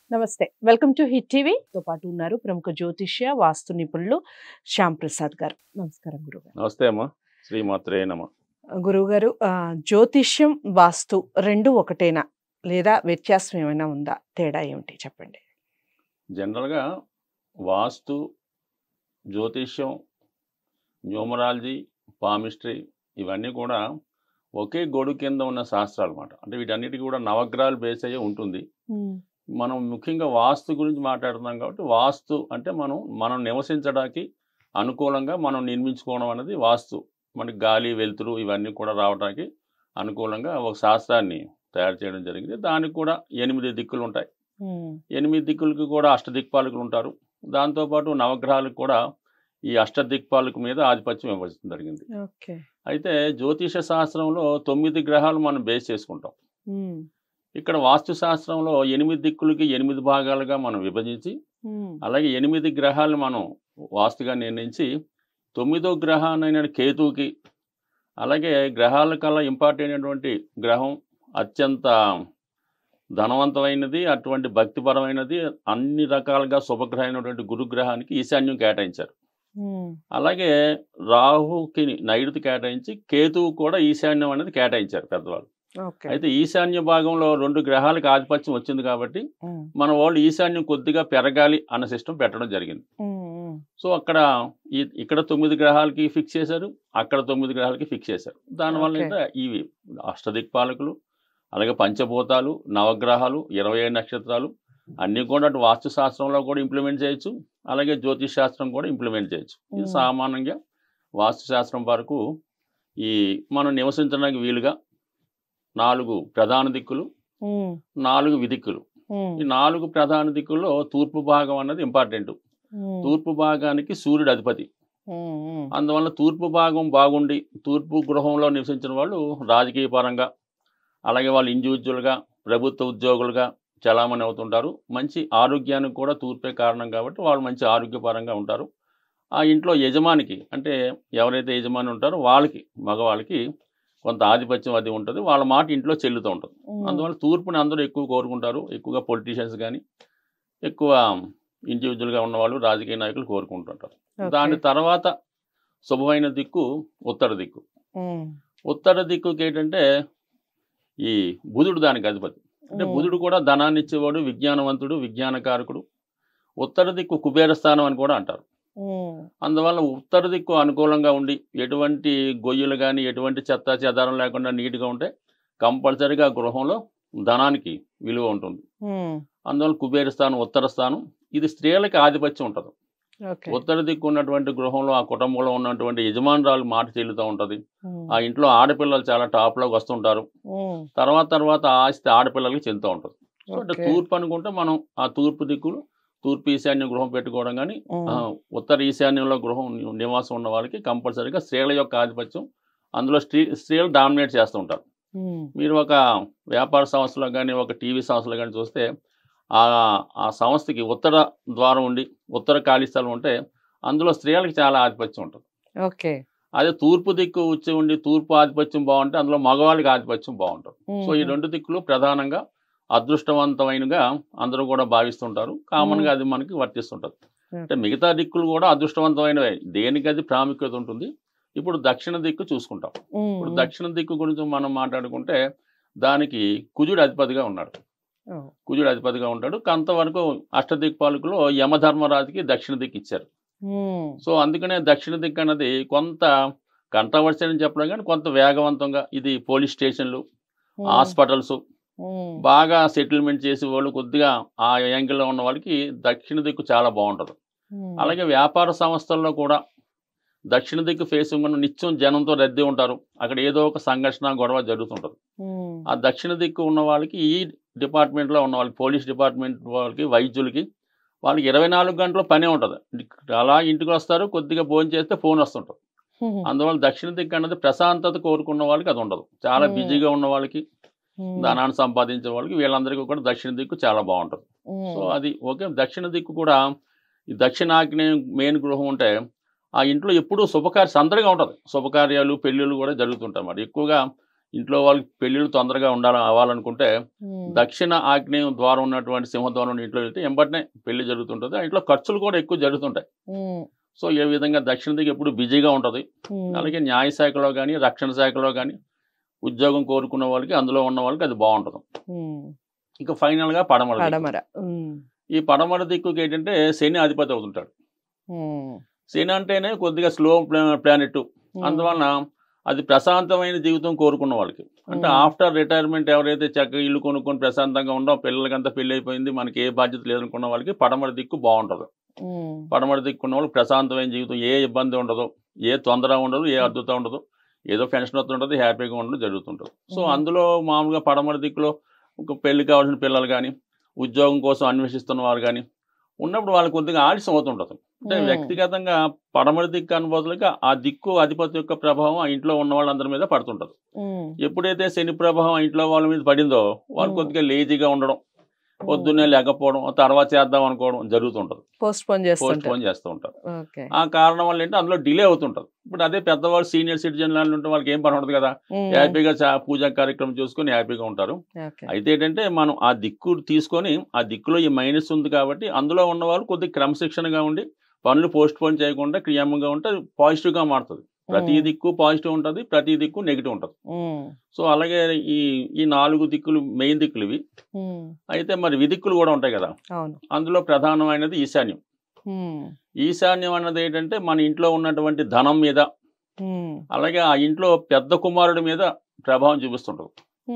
నమస్తే welcome to hit TV తో పాటు ఉన్నారు ప్రముఖ జ్యోతిష్య వాస్తు నిపుణులు శ్యామ్ ప్రసాద్ గారు నమస్కారం గురుగారు నమస్తే అమ్మ శ్రీమాత్రే నమ గురువుగారు ఆ, జ్యోతిష్యం వాస్తు రెండు ఒకటేనా లేదా వ్యత్యాసం ఏమైనా ఉందా తేడా ఏమిటి చెప్పండి జనరల్గా వాస్తు జ్యోతిష్యం న్యూమరాలజీ పామిస్ట్రీ ఇవన్నీ కూడా ఒకే గొడుగు కింద ఉన్న శాస్త్రాలు అన్నమాట అంటే వీటన్నిటికీ కూడా నవగ్రహాలు బేస్ అయ్యే ఉంటుంది మనం ముఖ్యంగా వాస్తు గురించి మాట్లాడుతున్నాం కాబట్టి వాస్తు అంటే మనం మనం నివసించడానికి అనుకూలంగా మనం నిర్మించుకోవడం అనేది వాస్తు మనకి గాలి వెలుతురు ఇవన్నీ కూడా రావడానికి అనుకూలంగా ఒక శాస్త్రాన్ని తయారు చేయడం జరిగింది దానికి కూడా ఎనిమిది దిక్కులు ఉంటాయి ఎనిమిది దిక్కులకి కూడా అష్టదిక్పాలకులు ఉంటారు దాంతోపాటు నవగ్రహాలకు కూడా ఈ అష్టదిక్పాలకు మీద ఆధిపత్యం ఇవ్వడం జరిగింది ఓకే అయితే జ్యోతిష శాస్త్రంలో తొమ్మిది గ్రహాలు మనం బేస్ చేసుకుంటాం ఇక్కడ వాస్తు శాస్త్రంలో ఎనిమిది దిక్కులకి ఎనిమిది భాగాలుగా మనం విభజించి అలాగే ఎనిమిది గ్రహాలను మనం వాస్తుగా నిర్ణయించి తొమ్మిదో గ్రహాన్నైన కేతువుకి అలాగే గ్రహాల కల్లా ఇంపార్టెంట్ అయినటువంటి గ్రహం అత్యంత ధనవంతమైనది అటువంటి భక్తిపరమైనది అన్ని రకాలుగా శుభగ్రహమైనటువంటి గురుగ్రహానికి ఈశాన్యం కేటాయించారు అలాగే రాహుకి నైరుతి కేటాయించి కేతువు కూడా ఈశాన్యం అనేది కేటాయించారు పెద్దవాళ్ళు ఓకే అయితే ఈశాన్య భాగంలో రెండు గ్రహాలకు ఆధిపత్యం వచ్చింది కాబట్టి మన వాళ్ళు ఈశాన్యం కొద్దిగా పెరగాలి అన్న సిస్టమ్ పెట్టడం జరిగింది సో అక్కడ ఈ ఇక్కడ తొమ్మిది గ్రహాలకి ఫిక్స్ చేశారు అక్కడ తొమ్మిది గ్రహాలకి ఫిక్స్ చేశారు దానివల్ల Okay. ఏంటంటే ఇవి అష్టదిక్పాలకులు అలాగే పంచభూతాలు నవగ్రహాలు ఇరవై ఏడు నక్షత్రాలు అన్నీ కూడా అటు వాస్తు శాస్త్రంలో కూడా ఇంప్లిమెంట్ చేయొచ్చు అలాగే జ్యోతిష్ శాస్త్రం కూడా ఇంప్లిమెంట్ చేయొచ్చు ఇది Hmm. సామాన్యంగా వాస్తు శాస్త్రం వరకు ఈ మనం నివసించడానికి వీలుగా నాలుగు ప్రధాన దిక్కులు నాలుగు విదిక్కులు ఈ నాలుగు ప్రధాన దిక్కుల్లో తూర్పు భాగం అన్నది ఇంపార్టెంట్ తూర్పు భాగానికి సూర్యుడు అధిపతి అందువల్ల తూర్పు భాగం బాగుండి తూర్పు గృహంలో నివసించిన వాళ్ళు రాజకీయ పరంగా అలాగే వాళ్ళు ఇండివిజువల్గా ప్రభుత్వ ఉద్యోగులుగా చలామణి అవుతుంటారు మంచి ఆరోగ్యానికి కూడా తూర్పే కారణం కాబట్టి వాళ్ళు మంచి ఆరోగ్యపరంగా ఉంటారు ఆ ఇంట్లో యజమానికి అంటే ఎవరైతే యజమాని ఉంటారో వాళ్ళకి మగవాళ్ళకి కొంత ఆధిపత్యం అది ఉంటుంది వాళ్ళ మాట ఇంట్లో చెల్లుతూ ఉంటుంది అందువల్ల తూర్పుని అందరూ ఎక్కువ కోరుకుంటారు ఎక్కువగా పొలిటీషియన్స్ కానీ ఎక్కువ ఇండివిజువల్గా ఉన్నవాళ్ళు రాజకీయ నాయకులు కోరుకుంటుంటారు దాని తర్వాత శుభమైన దిక్కు ఉత్తర దిక్కు ఉత్తర దిక్కుకి ఏంటంటే ఈ బుధుడు దానికి అధిపతి అంటే బుధుడు కూడా ధనాన్ని ఇచ్చేవాడు విజ్ఞానవంతుడు విజ్ఞానకారకుడు ఉత్తర దిక్కు కుబేర స్థానం అని కూడా అంటారు అందువల్ల ఉత్తర దిక్కు అనుకూలంగా ఉండి ఎటువంటి గొయ్యలు కానీ ఎటువంటి చెత్త చెదారం లేకుండా నీట్గా ఉంటే కంపల్సరీగా గృహంలో ధనానికి విలువ ఉంటుంది అందువల్ల కుబేర స్థానం ఉత్తర స్థానం ఇది స్త్రీలకి ఆధిపత్యం ఉంటుంది ఓకే ఉత్తర దిక్కు ఉన్నటువంటి గృహంలో ఆ కుటుంబంలో ఉన్నటువంటి యజమానురాలు మాట చెల్లుతూ ఉంటుంది ఆ ఇంట్లో ఆడపిల్లలు చాలా టాప్లోకి వస్తుంటారు తర్వాత తర్వాత ఆస్తి ఆడపిల్లలకి చెందుతూ ఉంటుంది సో అంటే ఓకే. తూర్పు అనుకుంటే మనం ఆ తూర్పు దిక్కులు తూర్పు ఈశాన్య గృహం పెట్టుకోవడం కానీ ఆ, ఉత్తర ఈశాన్యంలో గృహం ని- నివాసం ఉన్న వాళ్ళకి కంపల్సరీగా స్త్రీల యొక్క ఆధిపత్యం అందులో స్త్రీ స్త్రీలు డామినేట్ చేస్తూ ఉంటారు మీరు ఒక వ్యాపార సంస్థలో కానీ ఒక టీవీ సంస్థలో కానీ చూస్తే ఆ ఆ సంస్థకి ఉత్తర ద్వారం ఉండి ఉత్తర ఖాళీ స్థలం ఉంటే అందులో స్త్రీలకు చాలా ఆధిపత్యం ఉంటుంది ఓకే అదే తూర్పు దిక్కు వచ్చి ఉండి తూర్పు ఆధిపత్యం బాగుంటే అందులో మగవాళ్ళకి ఆధిపత్యం బాగుంటుంది సో ఈ రెండు దిక్కులు ప్రధానంగా అదృష్టవంతమైనగా అందరూ కూడా భావిస్తుంటారు కామన్గా అది మనకి వర్తిస్తుంటుంది అంటే మిగతా దిక్కులు కూడా అదృష్టవంతమైనవే దేనికి అది ప్రాముఖ్యత ఉంటుంది ఇప్పుడు దక్షిణ దిక్కు చూసుకుంటాం ఇప్పుడు దక్షిణ దిక్కు గురించి మనం మాట్లాడుకుంటే దానికి కుజుడు అధిపతిగా ఉన్నాడు కుజుడు అధిపతిగా ఉంటాడు కొంతవరకు అష్టదిక్పాలకులో యమధర్మరాజుకి దక్షిణ దిక్కు ఇచ్చారు సో అందుకనే దక్షిణ దిక్కు అన్నది కొంత కంట్రవర్సీ అని చెప్పడం కానీ కొంత వేగవంతంగా ఇది పోలీస్ స్టేషన్లు హాస్పిటల్స్ బాగా సెటిల్మెంట్ చేసే వాళ్ళు కొద్దిగా ఆ యాంగిల్లో ఉన్న వాళ్ళకి దక్షిణ దిక్కు చాలా బాగుంటుంది అలాగే వ్యాపార సంస్థల్లో కూడా దక్షిణ దిక్కు ఫేసింగ్ ఉన్న నిత్యం జనంతో రద్దీ ఉంటారు అక్కడ ఏదో ఒక సంఘర్షణ గొడవ జరుగుతుంటుంది ఆ దక్షిణ దిక్కు ఉన్న వాళ్ళకి ఈ డిపార్ట్మెంట్లో ఉన్న వాళ్ళకి పోలీస్ డిపార్ట్మెంట్ వాళ్ళకి వైద్యులకి వాళ్ళకి ఇరవై నాలుగు గంటల పనే ఉంటుంది అలా ఇంటికి వస్తారు కొద్దిగా భోజనం చేస్తే ఫోన్ వస్తుంటుంది అందువల్ల దక్షిణ దిక్కు అన్నది ప్రశాంతత కోరుకున్న వాళ్ళకి అది ఉండదు చాలా Hmm. బిజీగా ఉన్న వాళ్ళకి ధనాన్ని సంపాదించే వాళ్ళకి వీళ్ళందరికీ కూడా దక్షిణ దిక్కు చాలా బాగుంటుంది సో అది ఓకే దక్షిణ దిక్కు కూడా ఈ దక్షిణాగ్నేయం మెయిన్ గృహం ఉంటే ఆ ఇంట్లో ఎప్పుడూ శుభకార్య సందడిగా ఉంటుంది శుభకార్యాలు పెళ్ళిళ్ళు కూడా జరుగుతుంటాయి మరి ఎక్కువగా ఇంట్లో వాళ్ళకి పెళ్ళిళ్ళు తొందరగా ఉండాలి అవ్వాలనుకుంటే ఉమ్, దక్షిణ ఆగ్నేయం ద్వారం ఉన్నటువంటి సింహద్వారం నుండి ఇంట్లో వెళ్తే ఎంబటినే పెళ్లి జరుగుతుంటుంది ఆ ఇంట్లో ఖర్చులు కూడా ఎక్కువ జరుగుతుంటాయి ఉమ్, సో ఏ విధంగా దక్షిణ దిక్కు ఎప్పుడు బిజీగా ఉంటుంది ఉమ్, అలాగే న్యాయ శాఖలో కానీ రక్షణ శాఖలో కానీ ఉద్యోగం కోరుకున్న వాళ్ళకి అందులో ఉన్న వాళ్ళకి అది బాగుంటుంది ఉమ్, ఇంకా ఫైనల్గా పడమర దిక్కు. పడమర ఉమ్, ఈ పడమర దిక్కుకి ఏంటంటే శని అధిపతి అవుతుంటాడు ఉమ్, శని అంటేనే కొద్దిగా స్లో ప్లానెట్ ఉమ్, అందువలన అది ప్రశాంతమైన జీవితం కోరుకున్న వాళ్ళకి అంటే Hmm. ఆఫ్టర్ రిటైర్మెంట్ ఎవరైతే చక్కగా ఇల్లు కొనుక్కొని ప్రశాంతంగా ఉండో పిల్లలకంతా పెళ్లి అయిపోయింది మనకి ఏ బాధ్యత లేదనుకున్న వాళ్ళకి పడమర దిక్కు బాగుంటుంది ఉమ్, పడమర దిక్కు ఉన్న వాళ్ళకి ప్రశాంతమైన జీవితం ఏ ఇబ్బంది ఉండదు ఏ తొందర ఉండదు ఏ అద్భుతం ఉండదు ఏదో పెన్షన్ వస్తుంటుంది హ్యాపీగా ఉండడం జరుగుతుంటుంది సో Hmm. అందులో మామూలుగా పడమర దిక్కులో ఒక పెళ్లి కావాల్సిన పిల్లలు కానీ ఉద్యోగం కోసం అన్వేషిస్తున్న వారు కానీ ఉన్నప్పుడు వాళ్ళకి కొద్దిగా ఆలస్యం అవుతుంటుంది అంటే ఉమ్, వ్యక్తిగతంగా పడమర దిక్కు అనుభూతులకి ఆ దిక్కు అధిపతి యొక్క ప్రభావం ఆ ఇంట్లో ఉన్న వాళ్ళందరి మీద పడుతుంటది ఉమ్, ఎప్పుడైతే శని ప్రభావం ఆ ఇంట్లో వాళ్ళ మీద పడిందో వాళ్ళు Hmm. కొద్దిగా లేజీగా ఉండడం పొద్దున్నే లేకపోవడం తర్వాత చేద్దాం అనుకోవడం జరుగుతుంటది పోస్ట్ పోన్ పోస్ట్ చేస్తుంటారు పోన్ చేస్తూ ఉంటారు ఓకే ఆ కారణం వల్ల ఏంటంటే అందులో డిలే అవుతుంటది ఇప్పుడు అదే పెద్దవాళ్ళు సీనియర్ సిటిజన్ లాంటి ఉంటే వాళ్ళకి ఏం పని ఉండదు కదా ఉమ్, హ్యాపీగా చా- పూజా కార్యక్రమం చూసుకొని హ్యాపీగా ఉంటారు ఓకే అయితే ఏంటంటే మనం ఆ దిక్కు తీసుకొని ఆ దిక్కులో ఈ మైనస్ ఉంది కాబట్టి అందులో ఉన్న వాళ్ళు కొద్దిగా క్రమశిక్షణగా ఉండి పనులు పోస్ట్ పోన్ చేయకుండా క్రియామంగా ఉంటే అది పాజిటివ్గా మారుతుంది ప్రతి ఉమ్, దిక్కు పాజిటివ్ ఉంటుంది ప్రతి దిక్కు నెగిటివ్ ఉంటుంది ఉమ్, సో అలాగే ఈ ఈ నాలుగు దిక్కులు మెయిన్ దిక్కులు ఇవి ఉమ్, అయితే మరి విదిక్కులు కూడా ఉంటాయి కదా అవును అందులో ప్రధానమైనది ఈశాన్యం ఉమ్, ఈశాన్యం అన్నది ఏంటంటే మన ఇంట్లో ఉన్నటువంటి ధనం మీద ఉమ్, అలాగే ఆ ఇంట్లో పెద్ద కుమారుడి మీద ప్రభావం చూపిస్తుంటుంది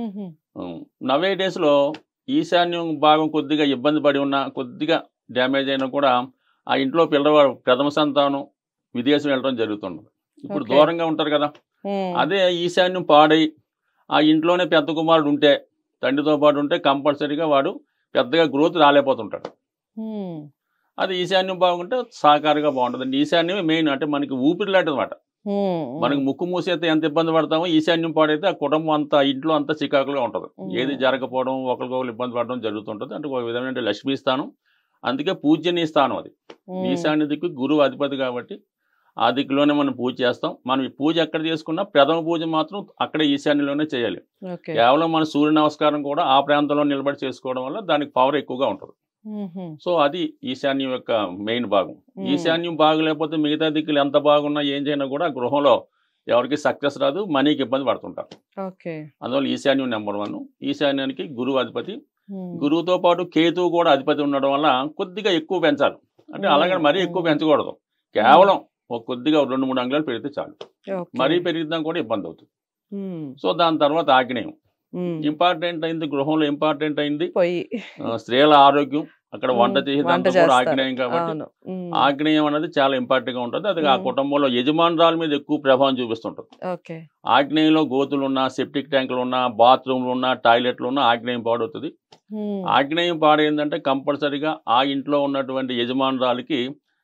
ఉమ్, నవే డేస్లో ఈశాన్యం భాగం కొద్దిగా ఇబ్బంది పడి ఉన్నా కొద్దిగా డ్యామేజ్ అయినా కూడా ఆ ఇంట్లో పిల్లవాడు ప్రథమ సంతానం విదేశం వెళ్ళడం జరుగుతుంది ఇప్పుడు Okay. దూరంగా ఉంటారు కదా ఉమ్, అదే ఈశాన్యం పాడై ఆ ఇంట్లోనే పెద్ద కుమారుడు ఉంటే తండ్రితో పాటు ఉంటే కంపల్సరీగా వాడు పెద్దగా గ్రోత్ రాలేకపోతుంటాడు ఉమ్, అది ఈశాన్యం బాగుంటే సహకారిగా బాగుంటుంది ఈశాన్యమే మెయిన్ అంటే మనకి ఊపిరి లాంటిది అనమాట ఉమ్, మనకి ముక్కు మూసేస్తే ఎంత ఇబ్బంది పడతామో ఈశాన్యం పాడైతే ఆ కుటుంబం అంతా ఇంట్లో అంతా చికాకులుగా ఉంటుంది ఉమ్. ఏది జరగకపోవడం ఒకరికొకరు ఇబ్బంది పడడం జరుగుతుంటుంది అంటే ఒక విధమైన లక్ష్మీ స్థానం అందుకే పూజనీయ స్థానం అది ఉమ్, ఈశాన్య దిక్కు గురువు అధిపతి కాబట్టి ఆ దిక్కులోనే మనం పూజ చేస్తాం మనం ఈ పూజ ఎక్కడ చేసుకున్నా ప్రథమ పూజ మాత్రం అక్కడే ఈశాన్యంలోనే చేయాలి ఓకే కేవలం మన సూర్య నమస్కారం కూడా ఆ ప్రాంతంలో నిలబడి చేసుకోవడం వల్ల దానికి పవర్ ఎక్కువగా ఉంటుంది ఉహుం, సో అది ఈశాన్యం యొక్క మెయిన్ భాగం ఉమ్, ఈశాన్యం బాగలేకపోతే మిగతా దిక్కులు ఎంత బాగున్నా ఏం చేయనా కూడా గృహంలో ఎవరికి సక్సెస్ రాదు మనీకి ఇబ్బంది పడుతుంటారు ఓకే అందువల్ల ఈశాన్యం నెంబర్ వన్ ఈశాన్యానికి గురువు అధిపతి ఉమ్, గురువుతో పాటు కేతువు కూడా అధిపతి ఉండడం వల్ల కొద్దిగా ఎక్కువ పెంచాలి అంటే మ్మ్. అలాగే మరీ ఎక్కువ పెంచకూడదు కేవలం ఒక కొద్దిగా ఒక రెండు మూడు అంగుళాలు పెరిగితే చాలు ఓకే. మరీ పెరిగిద్దాం కూడా ఇబ్బంది అవుతుంది ఉమ్, సో దాని తర్వాత ఆగ్నేయం ఉమ్, ఇంపార్టెంట్ అయింది గృహంలో ఇంపార్టెంట్ అయింది పొయ్యి ఆ, స్త్రీల ఆరోగ్యం అక్కడ వంట ఉమ్, చేసేదంతా వంట కూడా చేస్తారు. ఆగ్నేయం కాబట్టి అవును ఉమ్, ఆగ్నేయం అనేది చాలా ఇంపార్టెంట్ గా ఉంటుంది అది ఆ మ్మ్. కుటుంబంలో యజమానురాల మీద ఎక్కువ ప్రభావం చూపిస్తుంటుంది ఓకే ఆగ్నేయంలో గోతులు ఉన్నా సెప్టిక్ ట్యాంకులు ఉన్నా బాత్రూమ్లు ఉన్నా టాయిలెట్లు ఉన్నా ఆగ్నేయం పాడవుతుంది ఉమ్, ఆగ్నేయం పాడైందంటే కంపల్సరీగా ఆ ఇంట్లో ఉన్నటువంటి యజమానురాలకి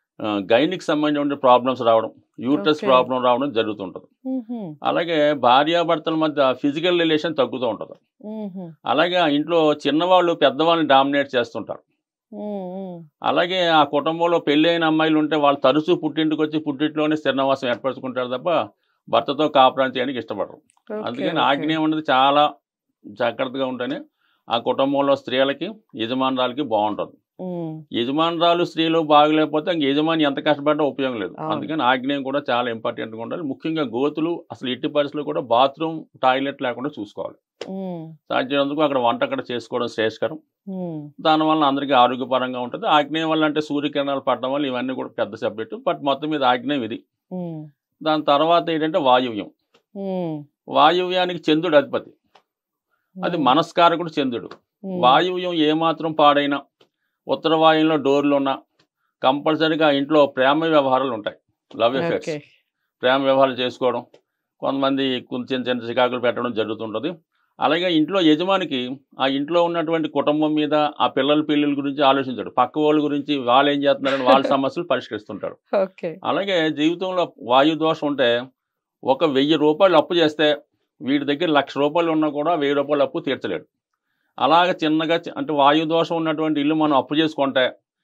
గైనిక్ సంబంధించిన ప్రాబ్లమ్స్ రావడం యూట్రస్ Okay. ప్రాబ్లం రావడం జరుగుతుంటుంది ఉహుం, అలాగే భార్యాభర్తల మధ్య ఫిజికల్ రిలేషన్ తగ్గుతూ ఉంటుంది ఉహుం, అలాగే ఆ ఇంట్లో చిన్నవాళ్ళు పెద్దవాళ్ళని డామినేట్ చేస్తుంటారు ఉమ్, ఉమ్, అలాగే ఆ కుటుంబంలో పెళ్ళైన అమ్మాయిలు ఉంటే వాళ్ళు తరచూ పుట్టింటికి వచ్చి పుట్టింట్లోనే స్థిరనివాసం ఏర్పరచుకుంటారు తప్ప భర్తతో కాపురం చేయడానికి ఇష్టపడరు ఓకే, అందుకని ఓకే. ఆగ్నేయం అనేది చాలా జాగ్రత్తగా ఉంటేనే ఆ కుటుంబంలో స్త్రీలకి యజమానురాలకి బాగుంటుంది ఉమ్, యజమానురాలు స్త్రీలు బాగలేకపోతే ఇంక యజమాని ఎంత కష్టపడ్డా ఉపయోగం లేదు అవును. అందుకని ఆగ్నేయం కూడా చాలా ఇంపార్టెంట్గా ఉండాలి ముఖ్యంగా గోతులు అసలు ఎట్టి పరిస్థితుల్లో కూడా బాత్రూమ్ టాయిలెట్ లేకుండా చూసుకోవాలి ఉమ్, సాధ్యమైనందుకు అక్కడ వంట అక్కడ చేసుకోవడం శ్రేయస్కరం ఉమ్, దానివల్ల అందరికీ ఆరోగ్యపరంగా ఉంటుంది ఆగ్నేయం వల్ల అంటే సూర్యకిరణాలు పడడం వల్ల ఇవన్నీ కూడా పెద్ద సబ్జెక్టు బట్ మొత్తం మీద ఆగ్నేయం ఇది ఉమ్, దాని తర్వాత ఏంటంటే వాయువ్యం ఉమ్, వాయువ్యానికి చంద్రుడు అధిపతి అది ఉమ్, మనస్కారకుడు చంద్రుడు ఉమ్, వాయువ్యం ఏమాత్రం పాడైనా ఉత్తర వాయువులో డోర్లు ఉన్నా కంపల్సరీగా ఇంట్లో ప్రేమ వ్యవహారాలు ఉంటాయి లవ్ ఎఫేర్స్ ఓకే ప్రేమ వ్యవహారాలు చేసుకోవడం కొంతమంది కొంచెం చిన్న చిన్న చికాకులు పెట్టడం జరుగుతుంటుంది అలాగే ఇంట్లో యజమానికి ఆ ఇంట్లో ఉన్నటువంటి కుటుంబం మీద ఆ పిల్లల పిల్లల గురించి ఆలోచించాడు పక్క వాళ్ళ గురించి వాళ్ళు ఏం చేస్తున్నారని వాళ్ళ సమస్యలు పరిష్కరిస్తుంటాడు ఓకే అలాగే జీవితంలో వాయు దోషం ఉంటే ఒక వెయ్యి రూపాయలు అప్పు చేస్తే వీడి దగ్గర లక్ష రూపాయలు ఉన్నా కూడా వెయ్యి రూపాయలు అప్పు తీర్చలేడు అలాగ చిన్నగా చి- అంటే వాయు దోషం ఉన్నటువంటి ఇల్లు మనం అప్పు చేసుకుంటే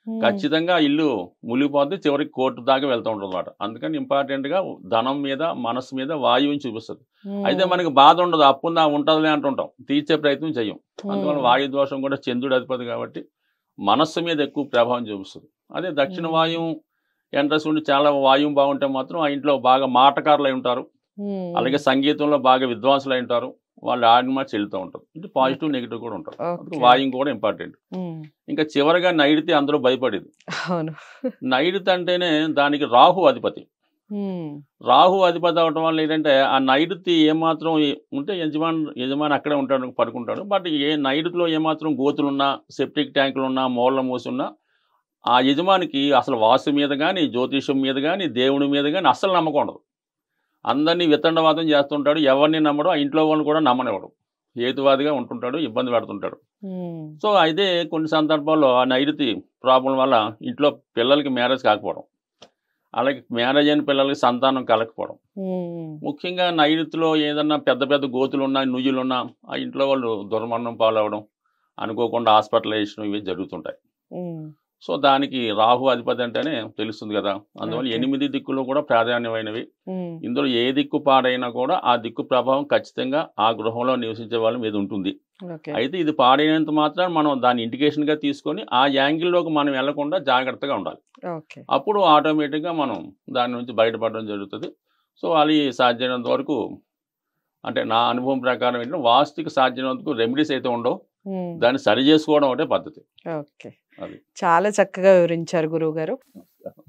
ఉమ్, ఖచ్చితంగా ఇల్లు మునిగిపోతే చివరికి కోర్టు దాకా వెళ్తూ ఉంటుంది అనమాట అందుకని ఇంపార్టెంట్ గా ధనం మీద మనసు మీద వాయువుని చూపిస్తుంది ఉమ్, అయితే మనకి బాధ ఉండదు అప్పుందా ఉంటుందిలే అంటుంటాం తీర్చే ప్రయత్నం చెయ్యం అందువల్ల ఉమ్, వాయు దోషం కూడా చంద్రుడు అధిపతి కాబట్టి మనస్సు మీద ఎక్కువ ప్రభావం చూపిస్తుంది అదే దక్షిణ ఉమ్. వాయువు ఎంట్రస్ ఉండి చాలా వాయువు బాగుంటే మాత్రం ఆ ఇంట్లో బాగా మాటకారులు అయి ఉంటారు ఉమ్, అలాగే సంగీతంలో బాగా విద్వాంసులు అయి ఉంటారు వాళ్ళు ఆడిన మాట చెల్లుతూ ఉంటారు ఇటు పాజిటివ్ నెగిటివ్ కూడా ఉంటారు అందుకు ఓకే. వాయువు కూడా ఇంపార్టెంట్ ఉమ్, ఇంకా చివరిగా నైరుతి అందరూ భయపడేది అవును నైరుతి అంటేనే దానికి రాహు అధిపతి ఉమ్, రాహు అధిపతి అవటం వల్ల ఏంటంటే ఆ నైరుతి ఏమాత్రం ఏ- ఉంటే యజమాన్ యజమాని అక్కడే ఉంటాడు పడుకుంటాడు బట్ ఏ నైరుతిలో ఏమాత్రం గోతులున్నా సెప్టిక్ ట్యాంకులు ఉన్నా మూల మూసున్నా ఆ యజమానికి అసలు వాస్తు మీద కానీ జ్యోతిషం మీద కానీ దేవుడి మీద కానీ అస్సలు నమ్మకం ఉండదు అందరినీ వితండవాదం చేస్తుంటాడు ఎవరిని నమ్మడం ఆ ఇంట్లో వాళ్ళని కూడా నమ్మనివ్వడు హేతువాదిగా ఉంటుంటాడు ఇబ్బంది పెడుతుంటాడు ఉమ్, సో అయితే కొన్ని సందర్భాల్లో ఆ నైరుతి ప్రాబ్లం వల్ల ఇంట్లో పిల్లలకి మ్యారేజ్ కాకపోవడం అలాగే మ్యారేజ్ అయిన పిల్లలకి సంతానం కలగకపోవడం ఉమ్, ముఖ్యంగా నైరుతిలో ఏదన్నా పెద్ద పెద్ద గోతులు ఉన్నా నుయ్యులు ఉన్నా ఆ ఇంట్లో వాళ్ళు దుర్మరణం పాలవడం అనుకోకుండా హాస్పిటలైజేషన్ ఇవి జరుగుతుంటాయి ఉమ్, సో దానికి రాహు అధిపతి అంటేనే తెలుస్తుంది కదా అందువల్ల Okay. ఎనిమిది దిక్కులు కూడా ప్రాధాన్యమైనవి ఉమ్, ఇందులో ఏ దిక్కు పాడైనా కూడా ఆ దిక్కు ప్రభావం ఖచ్చితంగా ఆ గృహంలో నివసించే వాళ్ళ మీద ఉంటుంది ఓకే అయితే ఇది పాడైనంత మాత్రం మనం దాన్ని ఇండికేషన్గా తీసుకొని ఆ యాంగిల్లోకి మనం వెళ్లకుండా జాగ్రత్తగా ఉండాలి ఓకే అప్పుడు ఆటోమేటిక్గా మనం దాని నుంచి బయటపడడం జరుగుతుంది సో అది సాధ్యమైనంత వరకు అంటే నా అనుభవం ప్రకారం ఏంటంటే వాస్తుకి సాధ్యమైనంత వరకు రెమెడీస్ అయితే ఉండవు ఉమ్, దాన్ని సరి చేసుకోవడం ఒకటే పద్ధతి ఓకే అది. చాలా చక్కగా వివరించారు గురువు గారు